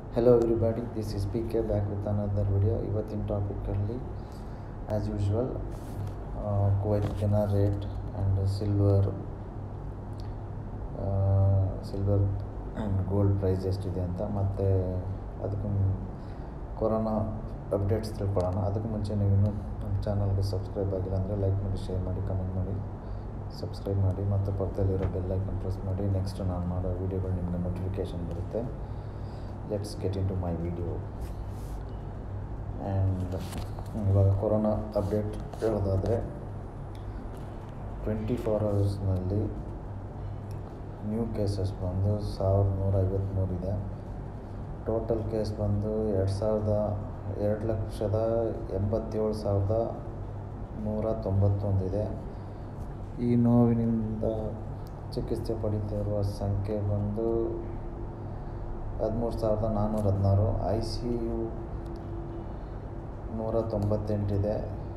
hello everybody this is P K back with another video ಇವತ್ತಿನ ಟಾಪಿಕಲ್ಲಿ as usual ಕುವೈತಿನ rate and silver silver and gold price ಎಷ್ಟಿದೆ ಅಂತ ಮತ್ತು ಅದಕ್ಕೂ ಕೊರೋನಾ ಅಪ್ಡೇಟ್ಸ್ ತಿಳ್ಕೊಳ್ಳೋಣ ಅದಕ್ಕೂ ಮುಂಚೆ ನೀವು ಇನ್ನೂ ನಮ್ಮ ಚಾನಲ್ಗೆ ಸಬ್ಸ್ಕ್ರೈಬ್ ಆಗಿಲ್ಲ ಅಂದರೆ ಲೈಕ್ ಮಾಡಿ ಶೇರ್ ಮಾಡಿ ಕಮೆಂಟ್ ಮಾಡಿ ಸಬ್ಸ್ಕ್ರೈಬ್ ಮಾಡಿ ಮತ್ತು ಪಕ್ಕದಲ್ಲಿರೋ ಬೆಲ್ ಐಕನ್ ಪ್ರೆಸ್ ಮಾಡಿ ನೆಕ್ಸ್ಟ್ ನಾನು ಮಾಡೋ ವೀಡಿಯೋಗಳು ನಿಮಗೆ ನೋಟಿಫಿಕೇಷನ್ ಬರುತ್ತೆ let's get into my video and ಇವಾಗ ಕೊರೋನಾ ಅಪ್ಡೇಟ್ ಹೇಳೋದಾದರೆ ಟ್ವೆಂಟಿ ಫೋರ್ ಅವರ್ಸ್ನಲ್ಲಿ ನ್ಯೂ ಕೇಸಸ್ ಬಂದು ಸಾವಿರದ ನೂರ ಐವತ್ತ್ಮೂರಿದೆ ಟೋಟಲ್ ಕೇಸ್ ಬಂದು ಎರಡು ಸಾವಿರದ ಎರಡು ಲಕ್ಷದ ಎಂಬತ್ತೇಳು ಸಾವಿರದ ನೂರ ತೊಂಬತ್ತೊಂದಿದೆ ಈ ನೋವಿನಿಂದ ಚಿಕಿತ್ಸೆ ಪಡೀತಿರುವ ಸಂಖ್ಯೆ ಬಂದು ಹದಿಮೂರು ಸಾವಿರದ ನಾನ್ನೂರ ಹದಿನಾರು ಐ ಸಿ ಯು ನೂರ ತೊಂಬತ್ತೆಂಟಿದೆ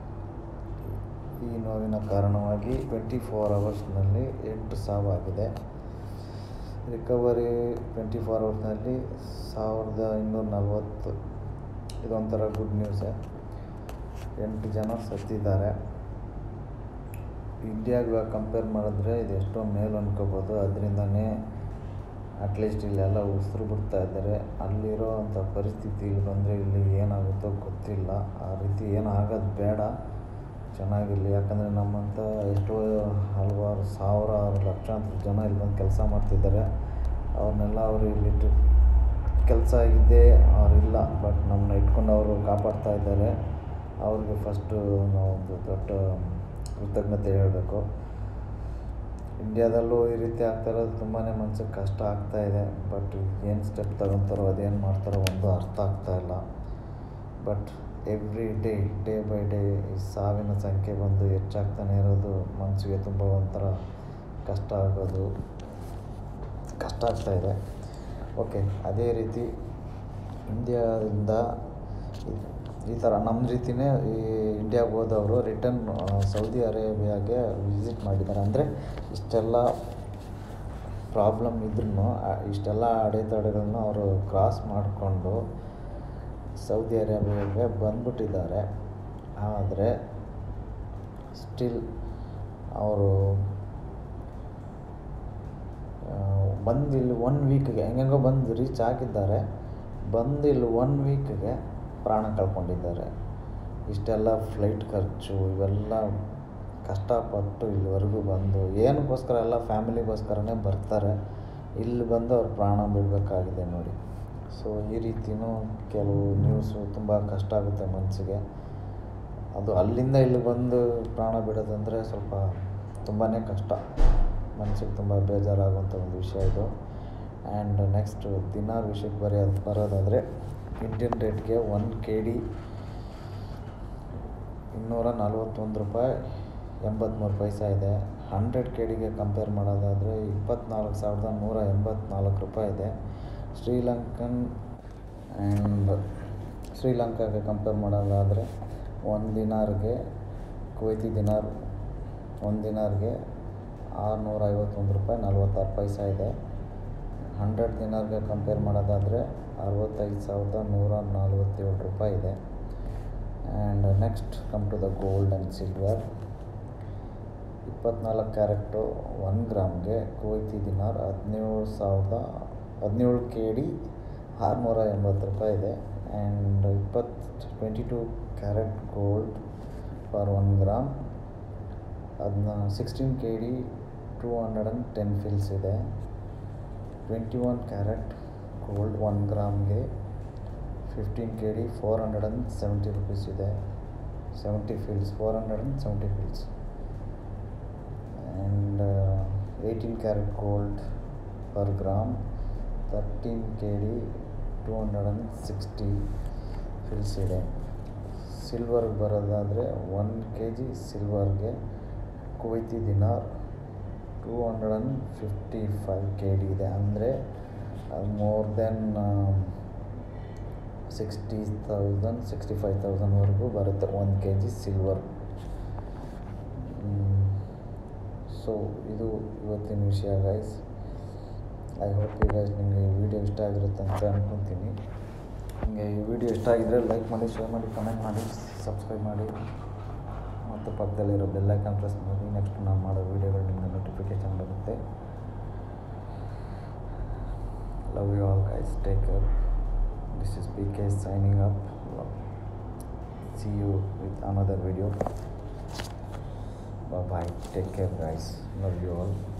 ಈ ನೋವಿನ ಕಾರಣವಾಗಿ ಟ್ವೆಂಟಿ ಫೋರ್ ಅವರ್ಸ್ನಲ್ಲಿ ಎಂಟು ಸಾವಾಗಿದೆ ರಿಕವರಿ ಟ್ವೆಂಟಿ ಫೋರ್ ಅವರ್ಸ್ನಲ್ಲಿ ಸಾವಿರದ ಇನ್ನೂರ ನಲ್ವತ್ತು ಇದೊಂಥರ ಗುಡ್ ನ್ಯೂಸೇ ಎಂಟು ಜನ ಸತ್ತಿದ್ದಾರೆ ಇಂಡಿಯಾಗೆ ಇವಾಗ ಕಂಪೇರ್ ಮಾಡಿದ್ರೆ ಇದು ಎಷ್ಟೋ ಮೇಲು ಅನ್ಕೋಬೋದು ಅದರಿಂದನೇ ಅಟ್ಲೀಸ್ಟ್ ಇಲ್ಲೆಲ್ಲ ಉಸಿರು ಬಿಡ್ತಾ ಇದ್ದಾರೆ ಅಲ್ಲಿರೋ ಅಂಥ ಪರಿಸ್ಥಿತಿ ಇಲ್ಲಿ ಬಂದರೆ ಇಲ್ಲಿ ಏನಾಗುತ್ತೋ ಗೊತ್ತಿಲ್ಲ ಆ ರೀತಿ ಏನು ಆಗೋದು ಬೇಡ ಚೆನ್ನಾಗಿರಲಿ ಯಾಕಂದರೆ ನಮ್ಮಂಥ ಎಷ್ಟೋ ಹಲವಾರು ಸಾವಿರಾರು ಲಕ್ಷಾಂತರ ಜನ ಇಲ್ಲಿ ಬಂದು ಕೆಲಸ ಮಾಡ್ತಿದ್ದಾರೆ ಅವ್ರನ್ನೆಲ್ಲ ಅವರು ಇಲ್ಲಿಟ್ಟು ಕೆಲಸ ಇದೆ ಅವರಿಲ್ಲ ಬಟ್ ನಮ್ಮನ್ನ ಇಟ್ಕೊಂಡು ಅವರು ಕಾಪಾಡ್ತಾ ಇದ್ದಾರೆ ಅವ್ರಿಗೆ ಫಸ್ಟು ನಾವು ಒಂದು ದೊಡ್ಡ ಕೃತಜ್ಞತೆ ಹೇಳಬೇಕು ಇಂಡ್ಯಾದಲ್ಲೂ ಈ ರೀತಿ ಆಗ್ತಾ ಇರೋದು ತುಂಬಾ ಮನ್ಸಿಗೆ ಕಷ್ಟ ಆಗ್ತಾಯಿದೆ ಬಟ್ ಏನು ಸ್ಟೆಪ್ ತಗೊತಾರೋ ಅದೇನು ಮಾಡ್ತಾರೋ ಒಂದು ಅರ್ಥ ಆಗ್ತಾಯಿಲ್ಲ but every day day by day ಈ ಸಾವಿನ ಸಂಖ್ಯೆ ಬಂದು ಹೆಚ್ಚಾಗ್ತಾನೆ ಇರೋದು ಮನಸ್ಸಿಗೆ ತುಂಬ ಒಂಥರ ಕಷ್ಟ ಆಗೋದು ಕಷ್ಟ ಆಗ್ತಾಯಿದೆ ಓಕೆ ಅದೇ ರೀತಿ ಇಂಡಿಯಾದಿಂದ ಈ ಥರ ನಮ್ಮ ರೀತಿಯೇ ಈ ಇಂಡಿಯಾಗೆ ಹೋದವರು ರಿಟರ್ನ್ ಸೌದಿ ಅರೇಬಿಯಾಗೆ ವಿಸಿಟ್ ಮಾಡಿದ್ದಾರೆ ಅಂದರೆ ಇಷ್ಟೆಲ್ಲ ಪ್ರಾಬ್ಲಮ್ ಇದ್ರೂ ಇಷ್ಟೆಲ್ಲ ಅಡೆತಡೆಗಳನ್ನ ಅವರು ಕ್ರಾಸ್ ಮಾಡಿಕೊಂಡು ಸೌದಿ ಅರೇಬಿಯಾಗೆ ಬಂದ್ಬಿಟ್ಟಿದ್ದಾರೆ ಆದರೆ ಸ್ಟಿಲ್ ಅವರು ಬಂದು ಇಲ್ಲಿ ಒನ್ ವೀಕ್ಗೆ ಹೆಂಗೆಂಗೋ ಬಂದು ರೀಚ್ ಆಗಿದ್ದಾರೆ ಬಂದು ಇಲ್ಲಿ ಒನ್ ವೀಕ್ಗೆ ಪ್ರಾಣ ಕಳ್ಕೊಂಡಿದ್ದಾರೆ ಇಷ್ಟೆಲ್ಲ ಫ್ಲೈಟ್ ಖರ್ಚು ಇವೆಲ್ಲ ಕಷ್ಟಪಟ್ಟು ಇಲ್ಲಿವರೆಗೂ ಬಂದು ಏನಕ್ಕೋಸ್ಕರ ಎಲ್ಲ ಫ್ಯಾಮಿಲಿಗೋಸ್ಕರನೇ ಬರ್ತಾರೆ ಇಲ್ಲಿ ಬಂದು ಅವ್ರು ಪ್ರಾಣ ಬಿಡಬೇಕಾಗಿದೆ ನೋಡಿ ಸೊ ಈ ರೀತಿಯೂ ಕೆಲವು ನ್ಯೂಸು ತುಂಬ ಕಷ್ಟ ಆಗುತ್ತೆ ಮನಸ್ಸಿಗೆ ಅದು ಅಲ್ಲಿಂದ ಇಲ್ಲಿ ಬಂದು ಪ್ರಾಣ ಬಿಡೋದಂದರೆ ಸ್ವಲ್ಪ ತುಂಬಾ ಕಷ್ಟ ಮನಸ್ಸಿಗೆ ತುಂಬ ಬೇಜಾರಾಗುವಂಥ ಒಂದು ವಿಷಯ ಇದು ಆ್ಯಂಡ್ ನೆಕ್ಸ್ಟ್ ದಿನಾರ್ ವಿಷಯಕ್ಕೆ ಬರೆಯೋದು ಬರೋದಾದರೆ ಇಂಡಿಯನ್ ರೇಟ್ಗೆ ಒನ್ ಕೆ ಡಿ ಇನ್ನೂರ ನಲ್ವತ್ತೊಂದು ರೂಪಾಯಿ ಎಂಬತ್ತ್ಮೂರು ಪೈಸೆ ಇದೆ ಹಂಡ್ರೆಡ್ ಕೆ ಡಿಗೆ ಕಂಪೇರ್ ಮಾಡೋದಾದರೆ ಇಪ್ಪತ್ತ್ನಾಲ್ಕು ಸಾವಿರದ ನೂರ ಎಂಬತ್ನಾಲ್ಕು ರೂಪಾಯಿ ಇದೆ ಶ್ರೀಲಂಕನ್ ಆ್ಯಂಡ್ ಶ್ರೀಲಂಕಾಗೆ ಕಂಪೇರ್ ಮಾಡೋದಾದರೆ ಒಂದು ದಿನಾರ್ಗೆ ಕುವೈತಿ ದಿನಾರ್ ಒಂದು ದಿನಾರ್ಗೆ ಆರುನೂರ ಐವತ್ತೊಂದು ರೂಪಾಯಿ ನಲ್ವತ್ತಾರು ಪೈಸೆ ಇದೆ ಹಂಡ್ರೆಡ್ ದಿನಾರ್ಗೆ ಕಂಪೇರ್ ಮಾಡೋದಾದರೆ ಅರವತ್ತೈದು ಸಾವಿರದ ನೂರ ನಲ್ವತ್ತೇಳು ರೂಪಾಯಿ ಇದೆ and next come to the gold and silver ಇಪ್ಪತ್ನಾಲ್ಕು ಕ್ಯಾರೆಕ್ಟು ಒನ್ ಗ್ರಾಮ್ಗೆ ಕುವೈತಿ ದಿನಾರ್ ಹದಿನೇಳು ಸಾವಿರದ ಹದಿನೇಳು ಕೆ ಡಿ ಆರುನೂರ ಎಂಬತ್ತು ರೂಪಾಯಿ ಇದೆ ಆ್ಯಂಡ್ ಇಪ್ಪತ್ತು twenty two carat gold for one gram ಅದನ್ನ sixteen K D two hundred and ten fils ಇದೆ twenty one carat gold one ಗ್ರಾಮ್ಗೆ fifteen K D four hundred and seventy rupees ಇದೆ seventy fils four hundred and seventy fils and eighteen carat gold per gram thirteen K D two hundred and sixty fils ಇದೆ ಸಿಲ್ವರ್ಗೆ ಬರೋದಾದರೆ one K G ಸಿಲ್ವರ್ಗೆ Kuwaiti dinar two hundred and fifty five K D ಇದೆ ಅಂದರೆ more than sixty thousand sixty five ತೌಸಂಡ್ವರೆಗೂ ಬರುತ್ತೆ ಒಂದು K G silver so ಇದು ಇವತ್ತಿನ ವಿಷಯ guys I hope you guys ನಿಮಗೆ ಈ ವಿಡಿಯೋ ಇಷ್ಟ ಆಗಿರುತ್ತೆ ಅಂತ ಅಂದ್ಕೊತೀನಿ ನಿಮಗೆ ಈ ವಿಡಿಯೋ ಇಷ್ಟ ಆಗಿದ್ದರೆ ಲೈಕ್ ಮಾಡಿ ಶೇರ್ ಮಾಡಿ ಕಮೆಂಟ್ ಮಾಡಿ ಸಬ್ಸ್ಕ್ರೈಬ್ ಮಾಡಿ ಮತ್ತು ಪಕ್ಕದಲ್ಲಿರೋ ಬೆಲ್ಲೈಕನ್ ಪ್ರೆಸ್ ಮಾಡಿ ನೆಕ್ಸ್ಟ್ ನಾನು ಮಾಡೋ ವೀಡಿಯೋಗಳು ನಿಮಗೆ ನೋಟಿಫಿಕೇಷನ್ ಬರುತ್ತೆ love you all guys take care this is P K signing up see you with another video bye take care guys love you all